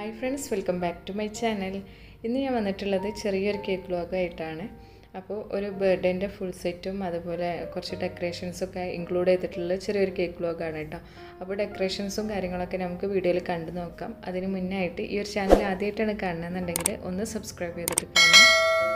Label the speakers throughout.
Speaker 1: hi friends welcome back to my channel ഇന്ന് ഞാൻ വന്നിട്ടുള്ളത് ചെറിയൊരു കേക്ക് വ്ലോഗായിട്ടാണ് അപ്പോൾ ഒരു ബർത്ത്ഡേൻ്റെ ഫുൾ സെറ്റും അതുപോലെ കുറച്ച് ഡെക്കറേഷൻസൊക്കെ ഇൻക്ലൂഡ് ചെയ്തിട്ടുള്ള ചെറിയൊരു കേക്ക് വ്ലോഗാണ് കേട്ടോ അപ്പോൾ ഡെക്കറേഷൻസും കാര്യങ്ങളൊക്കെ നമുക്ക് വീഡിയോയിൽ കണ്ടു നോക്കാം അതിന് മുന്നേ ആയിട്ട് ഈ ഒരു ചാനൽ ആദ്യമായിട്ടാണ് കാണുന്നതെന്നുണ്ടെങ്കിൽ ഒന്ന് സബ്സ്ക്രൈബ് ചെയ്തിട്ട് കാണാം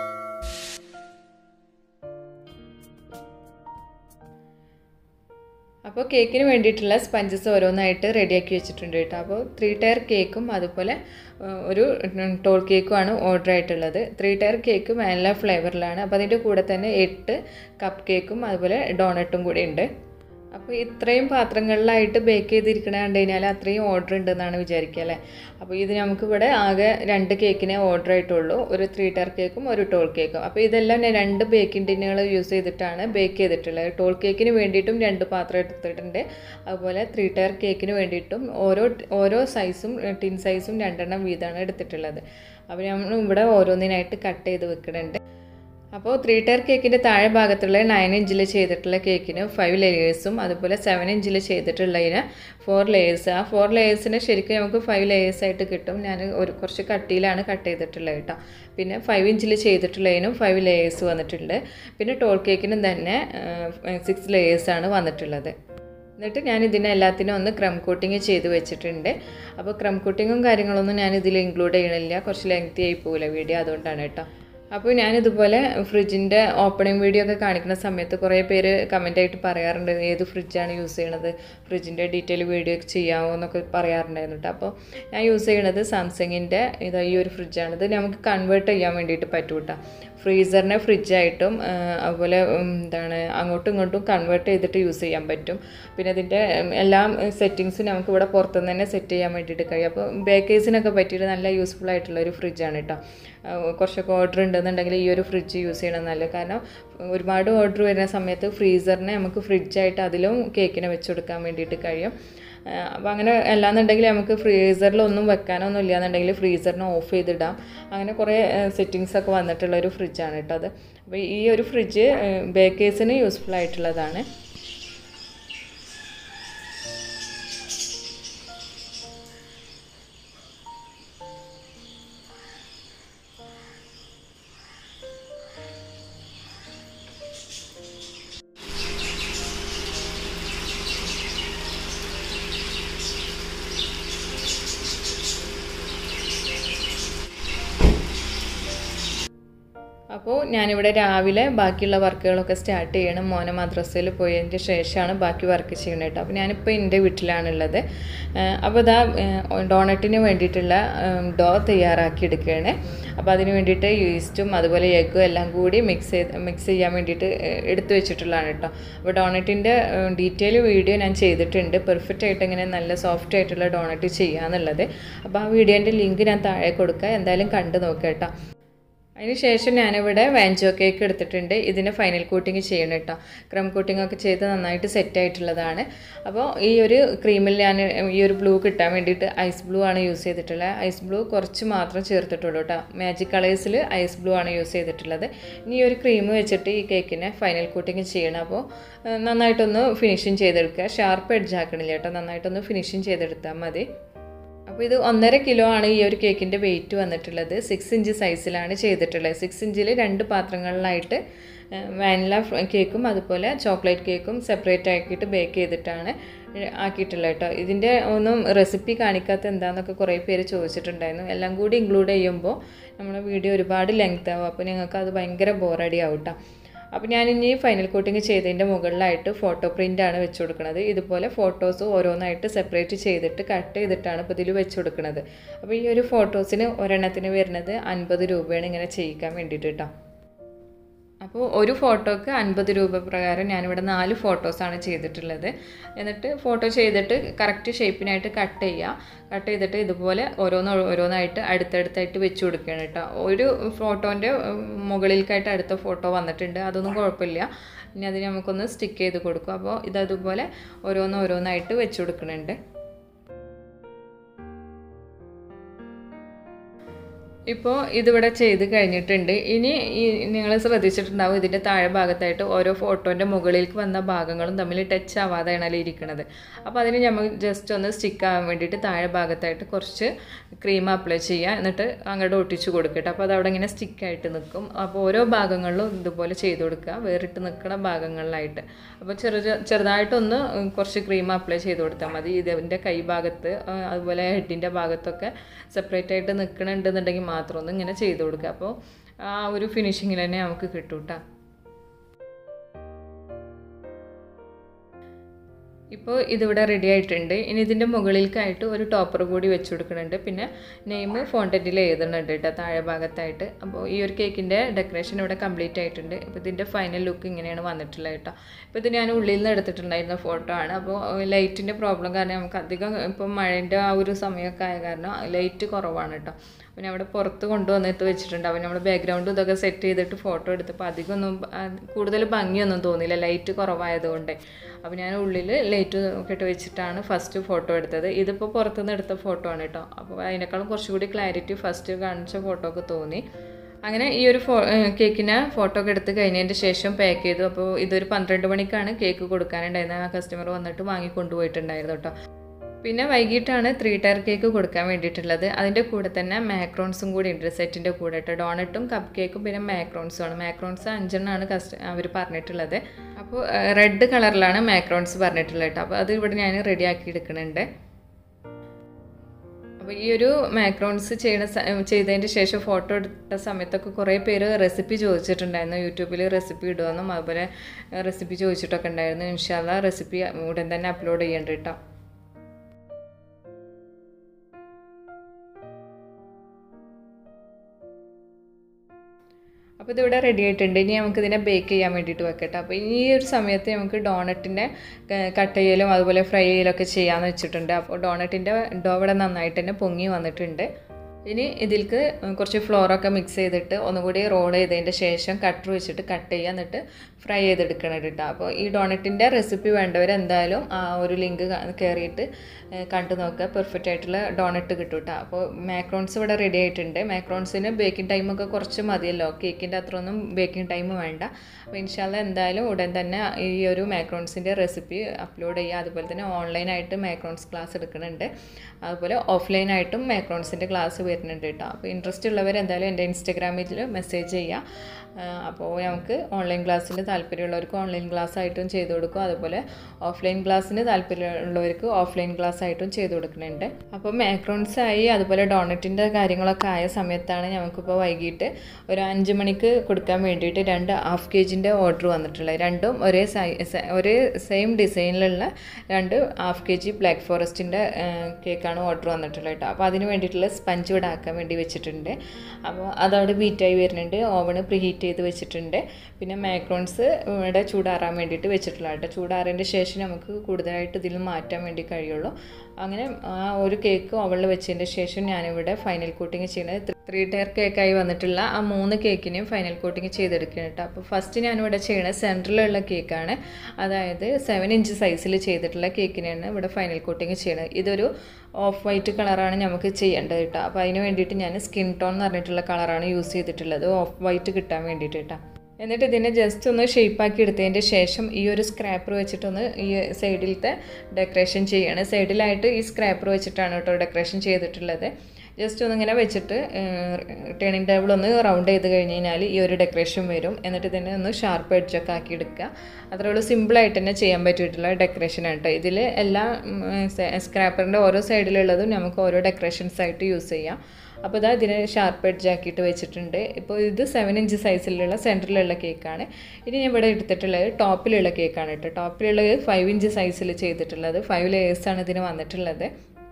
Speaker 1: അപ്പോൾ കേക്കിന് വേണ്ടിയിട്ടുള്ള സ്പഞ്ചസ് ഓരോന്നായിട്ട് റെഡിയാക്കി വെച്ചിട്ടുണ്ട് കേട്ടോ അപ്പോൾ ത്രീ ടയർ കേക്കും അതുപോലെ ഒരു ടോൾ കേക്കുമാണ് ഓർഡർ ആയിട്ടുള്ളത് ത്രീ ടയർ കേക്ക് വാനില ഫ്ലേവറിലാണ് അപ്പോൾ അതിൻ്റെ കൂടെ തന്നെ എട്ട് കപ്പ് കേക്കും അതുപോലെ ഡോണട്ടും കൂടി ഉണ്ട് അപ്പോൾ ഇത്രയും പാത്രങ്ങളിലായിട്ട് ബേക്ക് ചെയ്തിരിക്കണ കണ്ടു കഴിഞ്ഞാൽ അത്രയും ഓർഡർ ഉണ്ടെന്നാണ് വിചാരിക്കുക അല്ലേ അപ്പോൾ ഇത് നമുക്കിവിടെ ആകെ രണ്ട് കേക്കിനെ ഓർഡർ ആയിട്ടുള്ളൂ ഒരു ത്രീ ടയർ കേക്കും ഒരു ടോൾ കേക്കും അപ്പോൾ ഇതെല്ലാം ഞാൻ രണ്ട് ബേക്കിംഗ് ടിന്നുകൾ യൂസ് ചെയ്തിട്ടാണ് ബേക്ക് ചെയ്തിട്ടുള്ളത് ടോൾ കേക്കിന് വേണ്ടിയിട്ടും രണ്ട് പാത്രം എടുത്തിട്ടുണ്ട് അതുപോലെ ത്രീ ടയർ കേക്കിന് വേണ്ടിയിട്ടും ഓരോ ഓരോ സൈസും ടിൻ സൈസും രണ്ടെണ്ണം വീതമാണ് എടുത്തിട്ടുള്ളത് അപ്പോൾ നമ്മൾ ഇവിടെ ഓരോന്നിനായിട്ട് കട്ട് ചെയ്ത് വെക്കുന്നുണ്ട് അപ്പോൾ ത്രീ ടയർ കേക്കിൻ്റെ താഴെ ഭാഗത്തുള്ള നയൻ ഇഞ്ചിൽ ചെയ്തിട്ടുള്ള കേക്കിന് ഫൈവ് ലെയേഴ്സും അതുപോലെ സെവൻ ഇഞ്ചിൽ ചെയ്തിട്ടുള്ളതിന് ഫോർ ലെയേഴ്സ് ആ ഫോർ ലെയേഴ്സിന് ശരിക്കും നമുക്ക് ഫൈവ് ലെയേഴ്സ് ആയിട്ട് കിട്ടും ഞാൻ ഒരു കുറച്ച് കട്ടിയിലാണ് കട്ട് ചെയ്തിട്ടുള്ളത് കേട്ടോ പിന്നെ ഫൈവ് ഇഞ്ചിൽ ചെയ്തിട്ടുള്ളതിനും ഫൈവ് ലെയേഴ്സ് വന്നിട്ടുണ്ട് പിന്നെ ടോൾ കേക്കിനും തന്നെ സിക്സ് ലെയേഴ്സാണ് വന്നിട്ടുള്ളത് എന്നിട്ട് ഞാൻ ഇതിനെ എല്ലാത്തിനും ഒന്ന് ക്രം കോട്ടിങ് ചെയ്ത് വെച്ചിട്ടുണ്ട് അപ്പോൾ ക്രം കോട്ടിങ്ങും കാര്യങ്ങളൊന്നും ഞാൻ ഇതിൽ ഇൻക്ലൂഡ് ചെയ്യണില്ല കുറച്ച് ലെങ്തി ആയി പോകില്ല വീഡിയോ അതുകൊണ്ടാണ് കേട്ടോ അപ്പോൾ ഞാനിതുപോലെ ഫ്രിഡ്ജിൻ്റെ ഓപ്പണിംഗ് വീഡിയോ ഒക്കെ കാണിക്കുന്ന സമയത്ത് കുറേ പേര് കമൻ്റായിട്ട് പറയാറുണ്ട് ഏത് ഫ്രിഡ്ജാണ് യൂസ് ചെയ്യണത് ഫ്രിഡ്ജിൻ്റെ ഡീറ്റെയിൽ വീഡിയോ ഒക്കെ ചെയ്യാമോ എന്നൊക്കെ പറയാറുണ്ടായിരുന്നു കേട്ടോ അപ്പോൾ ഞാൻ യൂസ് ചെയ്യണത് സാംസങ്ങിൻ്റെ ഇതാ ഈ ഒരു ഫ്രിഡ്ജാണ് ഇത് നമുക്ക് കൺവേർട്ട് ചെയ്യാൻ വേണ്ടിയിട്ട് പറ്റും കേട്ടോ ഫ്രീസറിനെ ഫ്രിഡ്ജായിട്ടും അതുപോലെ എന്താണ് അങ്ങോട്ടും ഇങ്ങോട്ടും കൺവേർട്ട് ചെയ്തിട്ട് യൂസ് ചെയ്യാൻ പറ്റും പിന്നെ ഇതിൻ്റെ എല്ലാ സെറ്റിങ്സും നമുക്ക് ഇവിടെ പുറത്തുനിന്ന് തന്നെ സെറ്റ് ചെയ്യാൻ വേണ്ടിയിട്ട് കഴിയും അപ്പോൾ ബേക്കേഴ്സിനൊക്കെ പറ്റിയിട്ട് നല്ല യൂസ്ഫുൾ ആയിട്ടുള്ള ഒരു ഫ്രിഡ്ജാണ് കേട്ടോ കുറച്ചൊക്കെ ഓർഡർ ഉണ്ടെന്നുണ്ടെങ്കിൽ ഈ ഒരു ഫ്രിഡ്ജ് യൂസ് ചെയ്യണം നല്ലത് കാരണം ഒരുപാട് ഓർഡർ വരുന്ന സമയത്ത് ഫ്രീസറിനെ നമുക്ക് ഫ്രിഡ്ജായിട്ട് അതിലും കേക്കിനെ വെച്ച് കൊടുക്കാൻ വേണ്ടിയിട്ട് കഴിയും അപ്പോൾ അങ്ങനെ അല്ലാന്നുണ്ടെങ്കിൽ നമുക്ക് ഫ്രീസറിലൊന്നും വെക്കാനൊന്നും ഇല്ല എന്നുണ്ടെങ്കിൽ ഫ്രീസറിനെ ഓഫ് ചെയ്തിടാം അങ്ങനെ കുറേ സെറ്റിങ്സ് ഒക്കെ വന്നിട്ടുള്ള ഒരു ഫ്രിഡ്ജാണ് കേട്ടോ അത് അപ്പോൾ ഈ ഒരു ഫ്രിഡ്ജ് ബേക്കേഴ്സിന് യൂസ്ഫുൾ ആയിട്ടുള്ളതാണ് അപ്പോൾ ഞാനിവിടെ രാവിലെ ബാക്കിയുള്ള വർക്കുകളൊക്കെ സ്റ്റാർട്ട് ചെയ്യണം മോനെ മദ്രസയിൽ പോയതിൻ്റെ ശേഷമാണ് ബാക്കി വർക്ക് ചെയ്യണത് കേട്ടോ അപ്പോൾ ഞാനിപ്പോൾ എൻ്റെ വീട്ടിലാണുള്ളത് അപ്പോൾ ഇതാ ഡോണറ്റിന് വേണ്ടിയിട്ടുള്ള ഡോ തയ്യാറാക്കി എടുക്കുകയാണ് അപ്പോൾ അതിന് വേണ്ടിയിട്ട് ഈസ്റ്റും അതുപോലെ എഗ്ഗും എല്ലാം കൂടി മിക്സ് ചെയ്ത് മിക്സ് ചെയ്യാൻ വേണ്ടിയിട്ട് എടുത്തു വെച്ചിട്ടുള്ളതാണ് കേട്ടോ അപ്പോൾ ഡോണറ്റിൻ്റെ ഡീറ്റെയിൽ വീഡിയോ ഞാൻ ചെയ്തിട്ടുണ്ട് പെർഫെക്റ്റ് ആയിട്ട് ഇങ്ങനെ നല്ല സോഫ്റ്റ് ആയിട്ടുള്ള ഡോണറ്റ് ചെയ്യാന്നുള്ളത് അപ്പോൾ ആ വീഡിയോൻ്റെ ലിങ്ക് ഞാൻ താഴെ കൊടുക്കുക എന്തായാലും കണ്ടു നോക്കുക കേട്ടോ അതിനുശേഷം ഞാനിവിടെ വാഞ്ചോ കേക്ക് എടുത്തിട്ടുണ്ട് ഇതിൻ്റെ ഫൈനൽ കോട്ടിങ് ചെയ്യണം കേട്ടോ ക്രം കോട്ടിംഗ് ഒക്കെ ചെയ്ത് നന്നായിട്ട് സെറ്റ് ആയിട്ടുള്ളതാണ് അപ്പോൾ ഈ ഒരു ക്രീമിൽ ഞാൻ ഈ ഒരു ബ്ലൂ കിട്ടാൻ വേണ്ടിയിട്ട് ഐസ് ബ്ലൂ ആണ് യൂസ് ചെയ്തിട്ടുള്ളത് ഐസ് ബ്ലൂ കുറച്ച് മാത്രം ചേർത്തിട്ടുള്ളൂ കേട്ടോ മാജിക് കളേഴ്സിൽ ഐസ് ബ്ലൂ ആണ് യൂസ് ചെയ്തിട്ടുള്ളത് ഇനി ഈ ഒരു ക്രീം വെച്ചിട്ട് ഈ കേക്കിനെ ഫൈനൽ കോട്ടിങ് ചെയ്യണം അപ്പോൾ നന്നായിട്ടൊന്ന് ഫിനിഷിങ് ചെയ്തെടുക്കുക ഷാർപ്പ് എഡ്ജ് ആക്കണില്ല കേട്ടോ നന്നായിട്ടൊന്ന് ഫിനിഷിങ് ചെയ്തെടുത്താൽ മതി അപ്പോൾ ഇത് ഒന്നര കിലോ ആണ് ഈ ഒരു കേക്കിൻ്റെ വെയിറ്റ് വന്നിട്ടുള്ളത് സിക്സ് ഇഞ്ച് സൈസിലാണ് ചെയ്തിട്ടുള്ളത് സിക്സ് ഇഞ്ചിൽ രണ്ട് പാത്രങ്ങളിലായിട്ട് വാനില കേക്കും അതുപോലെ ചോക്ലേറ്റ് കേക്കും സെപ്പറേറ്റ് ആക്കിയിട്ട് ബേക്ക് ചെയ്തിട്ടാണ് ആക്കിയിട്ടുള്ളത് കേട്ടോ ഇതിൻ്റെ ഒന്നും റെസിപ്പി കാണിക്കാത്ത എന്താണെന്നൊക്കെ കുറേ പേര് ചോദിച്ചിട്ടുണ്ടായിരുന്നു എല്ലാം കൂടി ഇൻക്ലൂഡ് ചെയ്യുമ്പോൾ നമ്മുടെ വീഡിയോ ഒരുപാട് ലെങ്ത് ആവും അപ്പോൾ നിങ്ങൾക്ക് അത് ഭയങ്കര ബോറടി ആവും കേട്ടോ അപ്പോൾ ഞാനിനി ഫൈനൽ കോട്ടിങ് ചെയ്തതിൻ്റെ മുകളിലായിട്ട് ഫോട്ടോ പ്രിൻ്റാണ് വെച്ച് കൊടുക്കുന്നത് ഇതുപോലെ ഫോട്ടോസ് ഓരോന്നായിട്ട് സെപ്പറേറ്റ് ചെയ്തിട്ട് കട്ട് ചെയ്തിട്ടാണ് ഇപ്പോൾ ഇതിൽ വെച്ച് കൊടുക്കുന്നത് അപ്പോൾ ഈ ഒരു ഫോട്ടോസിന് ഒരെണ്ണത്തിന് വരുന്നത് അൻപത് രൂപയാണ് ഇങ്ങനെ ചെയ്യിക്കാൻ വേണ്ടിയിട്ട് കേട്ടോ അപ്പോൾ ഒരു ഫോട്ടോക്ക് അൻപത് രൂപ പ്രകാരം ഞാനിവിടെ നാല് ഫോട്ടോസാണ് ചെയ്തിട്ടുള്ളത് എന്നിട്ട് ഫോട്ടോ ചെയ്തിട്ട് കറക്റ്റ് ഷേപ്പിനായിട്ട് കട്ട് ചെയ്യുക കട്ട് ചെയ്തിട്ട് ഇതുപോലെ ഓരോന്ന് ഓരോന്നായിട്ട് അടുത്തടുത്തായിട്ട് വെച്ച് കൊടുക്കുകയാണ് കേട്ടോ ഒരു ഫോട്ടോൻ്റെ മുകളിലേക്കായിട്ട് അടുത്ത ഫോട്ടോ വന്നിട്ടുണ്ട് അതൊന്നും കുഴപ്പമില്ല ഇനി അത് നമുക്കൊന്ന് സ്റ്റിക്ക് ചെയ്ത് കൊടുക്കും അപ്പോൾ ഇതതുപോലെ ഓരോന്ന് ഓരോന്നായിട്ട് വെച്ച് കൊടുക്കുന്നുണ്ട് ഇപ്പോൾ ഇതിവിടെ ചെയ്ത് കഴിഞ്ഞിട്ടുണ്ട് ഇനി ഈ നിങ്ങൾ ശ്രദ്ധിച്ചിട്ടുണ്ടാവും ഇതിൻ്റെ താഴെ ഭാഗത്തായിട്ട് ഓരോ ഫോട്ടോൻ്റെ മുകളിലേക്ക് വന്ന ഭാഗങ്ങളും തമ്മിൽ ടച്ച് ആവാതെയാണല്ലോ ഇരിക്കുന്നത് അപ്പോൾ അതിന് നമ്മൾ ജസ്റ്റ് ഒന്ന് സ്റ്റിക്ക് ആവാൻ വേണ്ടിയിട്ട് താഴെ ഭാഗത്തായിട്ട് കുറച്ച് ക്രീം അപ്ലൈ ചെയ്യുക എന്നിട്ട് അങ്ങോട്ട് ഒട്ടിച്ച് കൊടുക്കട്ടെ അപ്പോൾ അത് അവിടെ ഇങ്ങനെ സ്റ്റിക്കായിട്ട് നിൽക്കും അപ്പോൾ ഓരോ ഭാഗങ്ങളിലും ഇതുപോലെ ചെയ്ത് കൊടുക്കുക വേറിട്ട് നിൽക്കുന്ന ഭാഗങ്ങളിലായിട്ട് അപ്പോൾ ചെറു ചെറുതായിട്ടൊന്ന് കുറച്ച് ക്രീം അപ്ലൈ ചെയ്ത് കൊടുത്താൽ മതി ഇതിൻ്റെ കൈ ഭാഗത്ത് ആ, അതുപോലെ ഹെഡിൻ്റെ ഭാഗത്തൊക്കെ സെപ്പറേറ്റ് ആയിട്ട് നിൽക്കണുണ്ടെന്നുണ്ടെങ്കിൽ മാത്രം ഒന്ന് ഇങ്ങനെ ചെയ്ത് കൊടുക്കുക അപ്പോൾ ആ ഒരു ഫിനിഷിങ്ങിൽ തന്നെ നമുക്ക് കിട്ടും കേട്ടോ ഇപ്പോൾ ഇതിവിടെ റെഡി ആയിട്ടുണ്ട് ഇനി ഇതിൻ്റെ മുകളിലേക്കായിട്ട് ഒരു ടോപ്പർ കൂടി വെച്ച് കൊടുക്കുന്നുണ്ട് പിന്നെ നെയിം ഫോണ്ടൻറ്റിൽ എഴുതുന്നുണ്ട് കേട്ടോ താഴെ ഭാഗത്തായിട്ട് അപ്പോൾ ഈ ഒരു കേക്കിൻ്റെ ഡെക്കറേഷൻ ഇവിടെ കംപ്ലീറ്റ് ആയിട്ടുണ്ട് അപ്പോൾ ഇതിൻ്റെ ഫൈനൽ ലുക്ക് ഇങ്ങനെയാണ് വന്നിട്ടുള്ളത് കേട്ടോ ഇപ്പോൾ ഇത് ഞാൻ ഉള്ളിൽ നിന്ന് എടുത്തിട്ടുണ്ടായിരുന്ന ഫോട്ടോ ആണ് അപ്പോൾ ലൈറ്റിൻ്റെ പ്രോബ്ലം കാരണം നമുക്ക് അധികം ഇപ്പോൾ മഴേൻ്റെ ആ ഒരു സമയമൊക്കെ ആയ കാരണം ലൈറ്റ് കുറവാണ് കേട്ടോ പിന്നെ അവിടെ പുറത്ത് കൊണ്ടുവന്നിട്ട് വെച്ചിട്ടുണ്ട് അപ്പോൾ നമ്മൾ ബാക്ക്ഗ്രൗണ്ട് ഇതൊക്കെ സെറ്റ് ചെയ്തിട്ട് ഫോട്ടോ എടുത്തപ്പോൾ അധികമൊന്നും ആ, കൂടുതൽ ഭംഗിയൊന്നും തോന്നിയില്ല ലൈറ്റ് കുറവായതുകൊണ്ട് അപ്പോൾ ഞാൻ ഉള്ളിൽ ലൈറ്റ് ഒക്കെ ഇട്ട് വെച്ചിട്ടാണ് ഫസ്റ്റ് ഫോട്ടോ എടുത്തത് ഇതിപ്പോൾ പുറത്തുനിന്ന് എടുത്ത ഫോട്ടോ ആണ് കേട്ടോ അപ്പോൾ അതിനേക്കാളും കുറച്ചുകൂടി ക്ലാരിറ്റി ഫസ്റ്റ് കാണിച്ച ഫോട്ടോ ഒക്കെ തോന്നി അങ്ങനെ ഈ ഒരു ഫോ കേക്കിനെ ഫോട്ടോ ഒക്കെ എടുത്ത് കഴിഞ്ഞതിൻ്റെ ശേഷം പാക്ക് ചെയ്തു അപ്പോൾ ഇതൊരു പന്ത്രണ്ട് മണിക്കാണ് കേക്ക് കൊടുക്കാനുണ്ടായിരുന്നത് ആ കസ്റ്റമർ വന്നിട്ട് വാങ്ങി കൊണ്ടുപോയിട്ടുണ്ടായിരുന്നു കേട്ടോ പിന്നെ വൈകിട്ടാണ് ത്രീ ടയർ കേക്ക് കൊടുക്കാൻ വേണ്ടിയിട്ടുള്ളത് അതിൻ്റെ കൂടെ തന്നെ മാക്രോൺസും കൂടി ഉണ്ട് സെറ്റിൻ്റെ കൂടെ കേട്ടോ ഡോണറ്റും കപ്പ് കേക്കും പിന്നെ മാക്രോൺസും ആണ് മാക്രോൺസ് അഞ്ചെണ്ണമാണ് കസ്റ്റ അവർ പറഞ്ഞിട്ടുള്ളത് അപ്പോൾ റെഡ് കളറിലാണ് മാക്രോൺസ് പറഞ്ഞിട്ടുള്ളത് കേട്ടോ അപ്പോൾ അത് ഇവിടെ ഞാൻ റെഡിയാക്കി എടുക്കുന്നുണ്ട് അപ്പോൾ ഈ ഒരു മാക്രോൺസ് ചെയ്യണ സ- ചെയ്തതിൻ്റെ ശേഷം ഫോട്ടോ എടുത്ത സമയത്തൊക്കെ കുറേ പേര് റെസിപ്പി ചോദിച്ചിട്ടുണ്ടായിരുന്നു യൂട്യൂബിൽ റെസിപ്പി ഇടുമെന്നും അതുപോലെ റെസിപ്പി ചോദിച്ചിട്ടൊക്കെ ഉണ്ടായിരുന്നു ഇൻഷാല്ല റെസിപ്പി ഉടൻ തന്നെ അപ്ലോഡ് ചെയ്യേണ്ട കേട്ടോ അപ്പോൾ ഇതിവിടെ റെഡി ആയിട്ടുണ്ട് ഇനി നമുക്ക് ഇതിനെ ബേക്ക് ചെയ്യാൻ വേണ്ടിയിട്ട് വെക്കട്ടെ അപ്പോൾ ഈ ഒരു സമയത്ത് നമുക്ക് ഡോണറ്റിൻ്റെ കട്ട് ചെയ്യലും അതുപോലെ ഫ്രൈ ചെയ്യലൊക്കെ ചെയ്യാമെന്ന് വെച്ചിട്ടുണ്ട് അപ്പോൾ ഡോണറ്റിൻ്റെ ഡോ ഇവിടെ നന്നായിട്ട് തന്നെ പൊങ്ങി വന്നിട്ടുണ്ട് ഇനി ഇതിൽക്ക് കുറച്ച് ഫ്ലോറൊക്കെ മിക്സ് ചെയ്തിട്ട് ഒന്നുകൂടി റോൾ ചെയ്തതിൻ്റെ ശേഷം കട്ടർ വെച്ചിട്ട് കട്ട് ചെയ്യുക എന്നിട്ട് ഫ്രൈ ചെയ്തെടുക്കണം കേട്ടോ അപ്പോൾ ഈ ഡോണറ്റിൻ്റെ റെസിപ്പി വേണ്ടവർ എന്തായാലും ആ ഒരു ലിങ്ക് കയറിയിട്ട് കണ്ടു നോക്കുക പെർഫെക്റ്റ് ആയിട്ടുള്ള ഡോണറ്റ് കിട്ടും കേട്ടോ അപ്പോൾ മാക്രോൺസ് ഇവിടെ റെഡി ആയിട്ടുണ്ട് മാക്രോൺസിന് ബേക്കിംഗ് ടൈമൊക്കെ കുറച്ച് മതിയല്ലോ കേക്കിൻ്റെ അത്രയൊന്നും ബേക്കിംഗ് ടൈം വേണ്ട അപ്പോൾ ഇൻഷാല്ല എന്തായാലും ഉടൻ തന്നെ ഈ ഒരു മാക്രോൺസിൻ്റെ റെസിപ്പി അപ്ലോഡ് ചെയ്യുക അതുപോലെ തന്നെ ഓൺലൈനായിട്ട് മാക്രോൺസ് ക്ലാസ് എടുക്കുന്നുണ്ട് അതുപോലെ ഓഫ്ലൈനായിട്ടും മാക്രോൺസിൻ്റെ ക്ലാസ് വരുന്നുണ്ട് കേട്ടോ അപ്പോൾ ഇൻട്രസ്റ്റ് ഉള്ളവർ എന്തായാലും എൻ്റെ ഇൻസ്റ്റഗ്രാമിൽ മെസ്സേജ് ചെയ്യുക അപ്പോൾ നമുക്ക് ഓൺലൈൻ ക്ലാസ്സിന് താല്പര്യമുള്ളവർക്ക് ഓൺലൈൻ ക്ലാസ് ആയിട്ടും ചെയ്തു കൊടുക്കും അതുപോലെ ഓഫ്ലൈൻ ക്ലാസ്സിന് താല്പര്യമുള്ളവർക്ക് ഓഫ്ലൈൻ ക്ലാസ് ആയിട്ടും ചെയ്തു കൊടുക്കുന്നുണ്ട് അപ്പോൾ മാക്രോൺസ് ആയി അതുപോലെ ഡോണറ്റിൻ്റെ കാര്യങ്ങളൊക്കെ ആയ സമയത്താണ് നമുക്കിപ്പോൾ വൈകിട്ട് ഒരു അഞ്ച് മണിക്ക് കൊടുക്കാൻ വേണ്ടിയിട്ട് രണ്ട് ഹാഫ് കെ ജിൻ്റെ ഓർഡർ വന്നിട്ടുള്ളത് രണ്ടും ഒരേ സൈ സ- ഒരേ സെയിം ഡിസൈനിലുള്ള രണ്ട് ഹാഫ് കെ ജി ബ്ലാക്ക് ഫോറസ്റ്റിൻ്റെ കേക്കാണ് ഓർഡർ വന്നിട്ടുള്ളത് കേട്ടോ അപ്പോൾ അതിന് വേണ്ടിയിട്ടുള്ള സ്പഞ്ച് ഇവിടെ ആക്കാൻ വേണ്ടി വെച്ചിട്ടുണ്ട് അപ്പോൾ അതവിടെ ബീറ്റായി വരുന്നുണ്ട് ഓവണ് പ്രീ ഹീറ്റ് ചെയ്ത് വെച്ചിട്ടുണ്ട് പിന്നെ മാക്രോൺസ് ഇവിടെ ചൂടാറാൻ വേണ്ടിയിട്ട് വെച്ചിട്ടുള്ള കേട്ടോ ചൂടാറിൻ്റെ ശേഷം നമുക്ക് കൂടുതലായിട്ട് ഇതിൽ മാറ്റാൻ വേണ്ടി കഴിയുള്ളൂ അങ്ങനെ ആ ഒരു കേക്ക് ഓവണിൽ വെച്ചതിൻ്റെ ശേഷം ഞാനിവിടെ ഫൈനൽ കോട്ടിങ് ചെയ്യുന്നത് ത്രീ ടയർ കേക്കായി വന്നിട്ടുള്ള ആ മൂന്ന് കേക്കിനെയും ഫൈനൽ കോട്ടിങ് ചെയ്തെടുക്കണം കേട്ടോ അപ്പോൾ ഫസ്റ്റ് ഞാനിവിടെ ചെയ്യണത് സെൻറ്ററിലുള്ള കേക്കാണ് അതായത് സെവൻ ഇഞ്ച് സൈസിൽ ചെയ്തിട്ടുള്ള കേക്കിനെയാണ് ഇവിടെ ഫൈനൽ കോട്ടിങ് ചെയ്യണത് ഇതൊരു ഓഫ് വൈറ്റ് കളറാണ് നമുക്ക് ചെയ്യേണ്ടത് കേട്ടോ അപ്പോൾ അതിന് വേണ്ടിയിട്ട് ഞാൻ സ്കിൻ ടോൺ എന്ന് പറഞ്ഞിട്ടുള്ള കളറാണ് യൂസ് ചെയ്തിട്ടുള്ളത് ഓഫ് വൈറ്റ് കിട്ടാൻ വേണ്ടിയിട്ട് കേട്ടോ എന്നിട്ട് ഇതിനെ ജസ്റ്റ് ഒന്ന് ഷേപ്പാക്കി എടുത്തതിൻ്റെ ശേഷം ഈ ഒരു സ്ക്രാപ്പർ വെച്ചിട്ടൊന്ന് ഈ സൈഡിലത്തെ ഡെക്കറേഷൻ ചെയ്യാണ് സൈഡിലായിട്ട് ഈ സ്ക്രാപ്പർ വെച്ചിട്ടാണ് കേട്ടോ ഡെക്കറേഷൻ ചെയ്തിട്ടുള്ളത് ജസ്റ്റ് ഒന്നിങ്ങനെ വെച്ചിട്ട് ടേണിംഗ് ടേബിൾ ഒന്ന് റൗണ്ട് ചെയ്ത് കഴിഞ്ഞ് കഴിഞ്ഞാൽ ഈ ഒരു ഡെക്കറേഷൻ വരും എന്നിട്ട് ഇതിനെ ഒന്ന് ഷാർപ്പ് എഡ്ജൊക്കെ ആക്കി എടുക്കുക അത്രേ ഉള്ളൂ സിമ്പിളായിട്ട് തന്നെ ചെയ്യാൻ പറ്റിയിട്ടുള്ള ഡെക്കറേഷൻ ആണ് കേട്ടോ ഇതിൽ എല്ലാ സ്ക്രാപ്പറിൻ്റെ ഓരോ സൈഡിലുള്ളതും നമുക്ക് ഓരോ ഡെക്കറേഷൻസ് ആയിട്ട് യൂസ് ചെയ്യാം അപ്പോൾ ഇതാ ഇതിനെ ഷാർപ്പ് എഡ്ജ് ആക്കിയിട്ട് വെച്ചിട്ടുണ്ട് ഇപ്പോൾ ഇത് സെവൻ ഇഞ്ച് സൈസിലുള്ള സെൻറ്ററിലുള്ള കേക്കാണ് ഇനി ഞാൻ ഇവിടെ എടുത്തിട്ടുള്ളത് ടോപ്പിലുള്ള കേക്കാണ് കേട്ടോ ടോപ്പിലുള്ളത് ഫൈവ് ഇഞ്ച് സൈസിൽ ചെയ്തിട്ടുള്ളത് ഫൈവ് ലെയേഴ്സാണ് ഇതിന് വന്നിട്ടുള്ളത്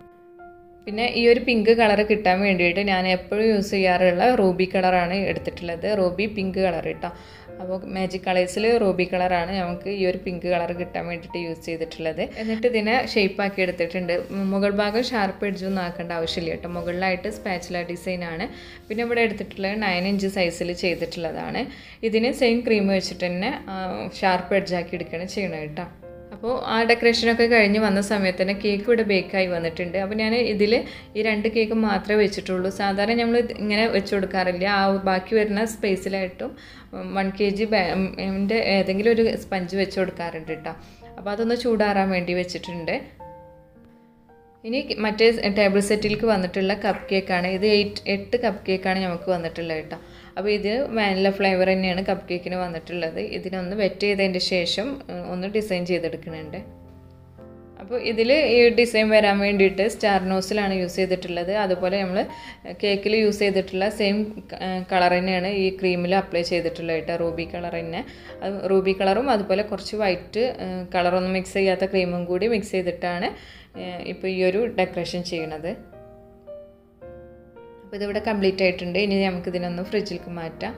Speaker 1: പിന്നെ ഈ ഒരു പിങ്ക് കളർ കിട്ടാൻ വേണ്ടിയിട്ട് ഞാൻ എപ്പോഴും യൂസ് ചെയ്യാറുള്ള റൂബി കളറാണ് എടുത്തിട്ടുള്ളത് റൂബി പിങ്ക് കളർ കേട്ടോ അപ്പോൾ മാജിക് കളേഴ്സിൽ റൂബി കളറാണ് നമുക്ക് ഈ ഒരു പിങ്ക് കളർ കിട്ടാൻ വേണ്ടിയിട്ട് യൂസ് ചെയ്തിട്ടുള്ളത് എന്നിട്ട് ഇതിനെ ഷേപ്പാക്കി എടുത്തിട്ടുണ്ട് മുകൾ ഭാഗം ഷാർപ്പ് എഡ്ജൊന്നും ആക്കേണ്ട ആവശ്യമില്ല കേട്ടോ മുകളിലായിട്ട് സ്പാച്ചുല ഡിസൈനാണ് പിന്നെ ഇവിടെ എടുത്തിട്ടുള്ളത് നയൻ ഇഞ്ച് സൈസിൽ ചെയ്തിട്ടുള്ളതാണ് ഇതിന് സെയിം ക്രീം വെച്ചിട്ട് തന്നെ ഷാർപ്പ് എഡ്ജാക്കി എടുക്കുകയാണ് ചെയ്യണം കേട്ടോ അപ്പോൾ ആ ഡെക്കറേഷനൊക്കെ കഴിഞ്ഞ് വന്ന സമയത്ത് തന്നെ കേക്ക് ഇവിടെ ബേക്കായി വന്നിട്ടുണ്ട് അപ്പോൾ ഞാൻ ഇതിൽ ഈ രണ്ട് കേക്ക് മാത്രമേ വെച്ചിട്ടുള്ളൂ സാധാരണ നമ്മൾ ഇങ്ങനെ വെച്ച് കൊടുക്കാറില്ല ആ ബാക്കി വരുന്ന സ്പേസിലായിട്ടും വൺ കെ ജി ബാൻ്റെ ഏതെങ്കിലും ഒരു സ്പഞ്ച് വെച്ച് കൊടുക്കാറുണ്ട് കേട്ടോ അപ്പോൾ അതൊന്ന് ചൂടാറാൻ വേണ്ടി വെച്ചിട്ടുണ്ട് ഇനി മറ്റേ ടേബിൾ സെറ്റിലേക്ക് വന്നിട്ടുള്ള കപ്പ് കേക്കാണ് ഇത് എയ്റ്റ് എട്ട് കപ്പ് കേക്കാണ് നമുക്ക് വന്നിട്ടുള്ളത് കേട്ടോ അപ്പോൾ ഇത് വാനില ഫ്ലേവർ തന്നെയാണ് കപ്പ് കേക്കിന് വന്നിട്ടുള്ളത് ഇതിനൊന്ന് വെറ്റ് ചെയ്തതിൻ്റെ ശേഷം ഒന്ന് ഡിസൈൻ ചെയ്തെടുക്കുന്നുണ്ട് അപ്പോൾ ഇതിൽ ഈ ഡിസൈൻ വരാൻ വേണ്ടിയിട്ട് സ്റ്റാർ നോസിലാണ് യൂസ് ചെയ്തിട്ടുള്ളത് അതുപോലെ നമ്മൾ കേക്കിൽ യൂസ് ചെയ്തിട്ടുള്ള സെയിം കളർ തന്നെയാണ് ഈ ക്രീമിൽ അപ്ലൈ ചെയ്തിട്ടുള്ളത് കേട്ടോ റൂബി കളർ തന്നെ റൂബി കളറും അതുപോലെ കുറച്ച് വൈറ്റ് കളറൊന്നും മിക്സ് ചെയ്യാത്ത ക്രീമും കൂടി മിക്സ് ചെയ്തിട്ടാണ് ഇപ്പോൾ ഈ ഒരു ഡെക്കറേഷൻ ചെയ്യണത് അപ്പോൾ ഇതിവിടെ കംപ്ലീറ്റ് ആയിട്ടുണ്ട് ഇനി നമുക്ക് ഇതിനൊന്ന് ഫ്രിഡ്ജിലേക്ക് മാറ്റാം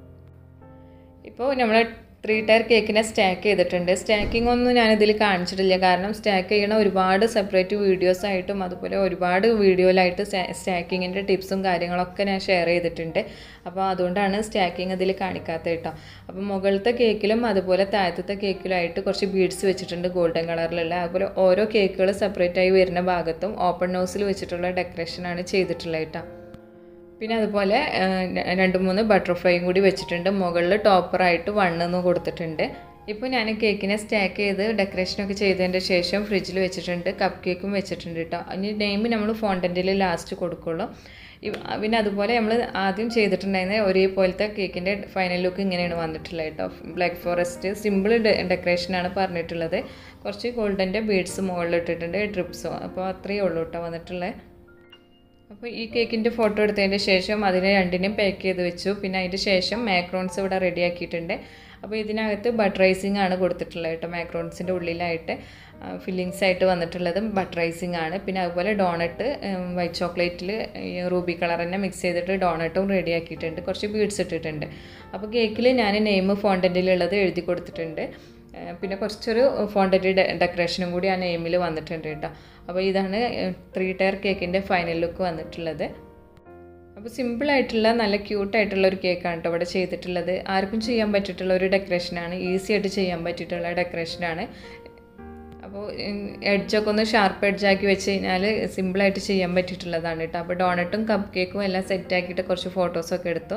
Speaker 1: ഇപ്പോൾ നമ്മൾ ത്രീ ടയർ കേക്കിനെ സ്റ്റാക്ക് ചെയ്തിട്ടുണ്ട് സ്റ്റാക്കിംഗ് ഒന്നും ഞാനിതിൽ കാണിച്ചിട്ടില്ല കാരണം സ്റ്റാക്ക് ചെയ്യണ ഒരുപാട് സെപ്പറേറ്റ് വീഡിയോസ് ആയിട്ടും അതുപോലെ ഒരുപാട് വീഡിയോയിലായിട്ട് സ്റ്റാക്കിങ്ങിൻ്റെ ടിപ്സും കാര്യങ്ങളൊക്കെ ഞാൻ ഷെയർ ചെയ്തിട്ടുണ്ട് അപ്പോൾ അതുകൊണ്ടാണ് സ്റ്റാക്കിങ് ഇതിൽ കാണിക്കാത്തത് കേട്ടോ അപ്പോൾ മുകളിലത്തെ കേക്കിലും അതുപോലെ താഴത്തെ കേക്കിലായിട്ട് കുറച്ച് ബീഡ്സ് വെച്ചിട്ടുണ്ട് ഗോൾഡൻ കളറിലുള്ള അതുപോലെ ഓരോ കേക്കുകൾ സെപ്പറേറ്റ് ആയി വരുന്ന ഭാഗത്തും ഓപ്പൺ നോസിൽ വെച്ചിട്ടുള്ള ഡെക്കറേഷനാണ് ചെയ്തിട്ടുള്ളത് കേട്ടോ പിന്നെ അതുപോലെ രണ്ട് മൂന്ന് ബട്ടർഫ്ലൈയും കൂടി വെച്ചിട്ടുണ്ട് മുകളിൽ ടോപ്പറായിട്ട് വണ്ണെന്ന് കൊടുത്തിട്ടുണ്ട് ഇപ്പോൾ ഞാൻ കേക്കിനെ സ്റ്റാക്ക് ചെയ്ത് ഡെക്കറേഷനൊക്കെ ചെയ്തതിൻ്റെ ശേഷം ഫ്രിഡ്ജിൽ വെച്ചിട്ടുണ്ട് കപ്പ് കേക്കും വെച്ചിട്ടുണ്ട് കേട്ടോ ഇനി നെയിം നമ്മൾ ഫോണ്ടൻറ്റിൽ ലാസ്റ്റ് കൊടുക്കുള്ളൂ പിന്നെ അതുപോലെ നമ്മൾ ആദ്യം ചെയ്തിട്ടുണ്ടായിരുന്ന ഒരേപോലത്തെ കേക്കിൻ്റെ ഫൈനൽ ലുക്ക് ഇങ്ങനെയാണ് വന്നിട്ടുള്ളത് കേട്ടോ ബ്ലാക്ക് ഫോറസ്റ്റ് സിമ്പിൾ ഡെക്കറേഷനാണ് പറഞ്ഞിട്ടുള്ളത് കുറച്ച് ഗോൾഡൻ്റെ ബീഡ്സ് മുകളിൽ ഇട്ടിട്ടുണ്ട് ഡ്രിപ്സും അപ്പോൾ അത്രയേ ഉള്ളൂ കേട്ടോ വന്നിട്ടുള്ളത് അപ്പോൾ ഈ കേക്കിൻ്റെ ഫോട്ടോ എടുത്തതിന് ശേഷം അതിനെ രണ്ടിനും പാക്ക് ചെയ്ത് വെച്ചു പിന്നെ അതിൻ്റെ ശേഷം മാക്രോൺസ് ഇവിടെ റെഡി ആക്കിയിട്ടുണ്ട് അപ്പോൾ ഇതിനകത്ത് ബട്ടറൈസിങ് ആണ് കൊടുത്തിട്ടുള്ളത് കേട്ടോ മാക്രോൺസിൻ്റെ ഉള്ളിലായിട്ട് ഫില്ലിങ്സ് ആയിട്ട് വന്നിട്ടുള്ളതും ബട്ടറൈസിങ് ആണ് പിന്നെ അതുപോലെ ഡോണട്ട് വൈറ്റ് ചോക്ലേറ്റിൽ റൂബി കളർ തന്നെ മിക്സ് ചെയ്തിട്ട് ഡോണട്ടും റെഡി ആക്കിയിട്ടുണ്ട് കുറച്ച് ബീഡ്സ് ഇട്ടിട്ടുണ്ട് അപ്പോൾ കേക്കിൽ ഞാൻ നെയിം ഫോണ്ടൻറ്റിലുള്ളത് എഴുതി കൊടുത്തിട്ടുണ്ട് പിന്നെ കുറച്ചൊരു ഫോണ്ടൻറ്റ് ഡെക്കറേഷനും കൂടി ആ നെയിമിൽ വന്നിട്ടുണ്ട് കേട്ടോ അപ്പോൾ ഇതാണ് ത്രീ ടയർ കേക്കിൻ്റെ ഫൈനൽ ലുക്ക് വന്നിട്ടുള്ളത് അപ്പോൾ സിമ്പിളായിട്ടുള്ള നല്ല ക്യൂട്ടായിട്ടുള്ള ഒരു കേക്കാണ് കേട്ടോ ഇവിടെ ചെയ്തിട്ടുള്ളത് ആർക്കും ചെയ്യാൻ പറ്റിയിട്ടുള്ള ഒരു ഡെക്കറേഷനാണ് ഈസി ആയിട്ട് ചെയ്യാൻ പറ്റിയിട്ടുള്ള ഡെക്കറേഷനാണ് അപ്പോൾ എഡ്ജൊക്കെ ഒന്ന് ഷാർപ്പ് എഡ്ജാക്കി വെച്ച് കഴിഞ്ഞാൽ സിമ്പിളായിട്ട് ചെയ്യാൻ പറ്റിയിട്ടുള്ളതാണ് കേട്ടോ അപ്പോൾ ഡോണട്ടും കപ്പ് കേക്കും എല്ലാം സെറ്റാക്കിയിട്ട് കുറച്ച് ഫോട്ടോസൊക്കെ എടുത്തു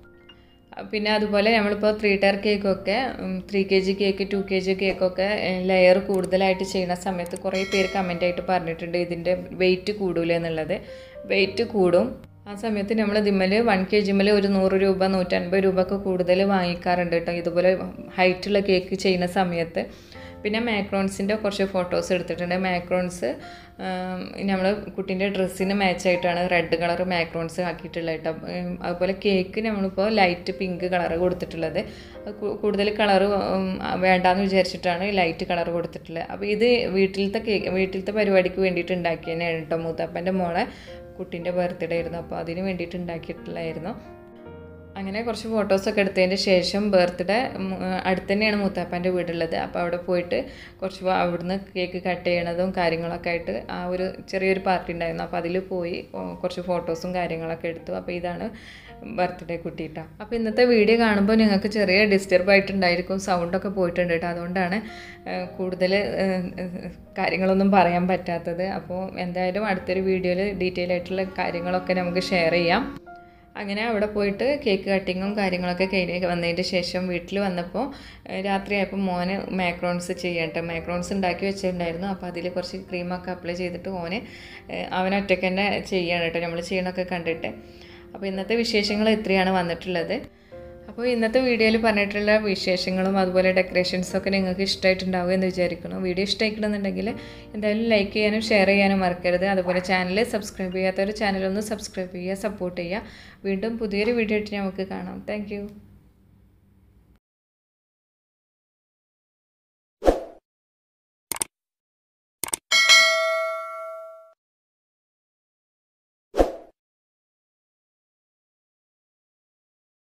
Speaker 1: പിന്നെ അതുപോലെ നമ്മളിപ്പോൾ ത്രീ ടയർ കേക്കൊക്കെ three K G cake two K G കേക്കൊക്കെ ലെയർ കൂടുതലായിട്ട് ചെയ്യുന്ന സമയത്ത് കുറേ പേര് കമൻ്റായിട്ട് പറഞ്ഞിട്ടുണ്ട് ഇതിൻ്റെ വെയിറ്റ് കൂടൂല എന്നുള്ളത് വെയിറ്റ് കൂടും ആ സമയത്ത് നമ്മൾ ഇതിമ്മൽ വൺ കെ ജിമ്മൽ ഒരു നൂറ് രൂപ നൂറ്റൻപത് രൂപ ഒക്കെ കൂടുതൽ വാങ്ങിക്കാറുണ്ട് കേട്ടോ ഇതുപോലെ ഹൈറ്റുള്ള കേക്ക് ചെയ്യുന്ന സമയത്ത് പിന്നെ മാക്രോൺസിൻ്റെ കുറച്ച് ഫോട്ടോസ് എടുത്തിട്ടുണ്ട് മാക്രോൺസ് നമ്മൾ കുട്ടീൻ്റെ ഡ്രസ്സിന് മാച്ചായിട്ടാണ് റെഡ് കളർ മാക്രോൺസ് ആക്കിയിട്ടുള്ളത് കേട്ടോ അതുപോലെ കേക്ക് നമ്മളിപ്പോൾ ലൈറ്റ് പിങ്ക് കളർ കൊടുത്തിട്ടുള്ളത് കൂടുതൽ കളർ വേണ്ടാന്ന് വിചാരിച്ചിട്ടാണ് ലൈറ്റ് കളർ കൊടുത്തിട്ടുള്ളത് അപ്പോൾ ഇത് വീട്ടിലത്തെ കേക്ക് വീട്ടിലത്തെ പരിപാടിക്ക് വേണ്ടിയിട്ട് ഉണ്ടാക്കിയതന്നെയാണ് കേട്ടോ മൂത്തപ്പൻ്റെ മോളെ കുട്ടീൻ്റെ ബർത്ത്ഡേ ആയിരുന്നു അപ്പോൾ അതിന് വേണ്ടിയിട്ട് ഉണ്ടാക്കിയിട്ടുള്ളതായിരുന്നു അങ്ങനെ കുറച്ച് ഫോട്ടോസൊക്കെ എടുത്തതിന് ശേഷം ബർത്ത്ഡേ അടുത്ത് തന്നെയാണ് മൂത്താപ്പാൻ്റെ വീടുള്ളത് അപ്പോൾ അവിടെ പോയിട്ട് കുറച്ച് അവിടുന്ന് കേക്ക് കട്ട് ചെയ്യണതും കാര്യങ്ങളൊക്കെ ആയിട്ട് ആ ഒരു ചെറിയൊരു പാർട്ടി ഉണ്ടായിരുന്നു അപ്പോൾ അതിൽ പോയി കുറച്ച് ഫോട്ടോസും കാര്യങ്ങളൊക്കെ എടുത്തു അപ്പോൾ ഇതാണ് ബർത്ത്ഡേ കുട്ടിയിട്ടാ അപ്പോൾ ഇന്നത്തെ വീഡിയോ കാണുമ്പോൾ നിങ്ങൾക്ക് ചെറിയ ഡിസ്റ്റർബ് ആയിട്ടുണ്ടായിരിക്കും സൗണ്ടൊക്കെ പോയിട്ടുണ്ട് കേട്ടോ അതുകൊണ്ടാണ് കൂടുതൽ കാര്യങ്ങളൊന്നും പറയാൻ പറ്റാത്തത് അപ്പോൾ എന്തായാലും അടുത്തൊരു വീഡിയോയിൽ ഡീറ്റെയിൽ ആയിട്ടുള്ള കാര്യങ്ങളൊക്കെ നമുക്ക് ഷെയർ ചെയ്യാം അങ്ങനെ അവിടെ പോയിട്ട് കേക്ക് കട്ടിങ്ങും കാര്യങ്ങളൊക്കെ കഴിഞ്ഞ് വന്നതിൻ്റെ ശേഷം വീട്ടിൽ വന്നപ്പോൾ രാത്രിയായപ്പോൾ മോന് മാക്രോൺസ് ചെയ്യട്ടെ മാക്രോൺസ് ഉണ്ടാക്കി വെച്ചിട്ടുണ്ടായിരുന്നു അപ്പോൾ അതിൽ കുറച്ച് ക്രീമൊക്കെ അപ്ലൈ ചെയ്തിട്ട് മോന് അവൻ ഒറ്റയ്ക്ക് തന്നെ ചെയ്യണം കേട്ടോ നമ്മൾ ചെയ്യണമൊക്കെ കണ്ടിട്ട് അപ്പോൾ ഇന്നത്തെ വിശേഷങ്ങൾ ഇത്രയാണ് വന്നിട്ടുള്ളത് അപ്പോൾ ഇന്നത്തെ വീഡിയോയിൽ പറഞ്ഞിട്ടുള്ള വിശേഷങ്ങളും അതുപോലെ ഡെക്കറേഷൻസൊക്കെ നിങ്ങൾക്ക് ഇഷ്ടമായിട്ടുണ്ടാവും എന്ന് വിചാരിക്കുന്നു വീഡിയോ ഇഷ്ടമായിക്കണമെന്നുണ്ടെങ്കിൽ എന്തായാലും ലൈക്ക് ചെയ്യാനും ഷെയർ ചെയ്യാനും മറക്കരുത് അതുപോലെ ചാനൽ സബ്സ്ക്രൈബ് ചെയ്യാത്തവർ ചാനലൊന്ന് സബ്സ്ക്രൈബ് ചെയ്യുക സപ്പോർട്ട് ചെയ്യുക വീണ്ടും പുതിയൊരു വീഡിയോ ആയിട്ട് നമുക്ക് കാണാം താങ്ക്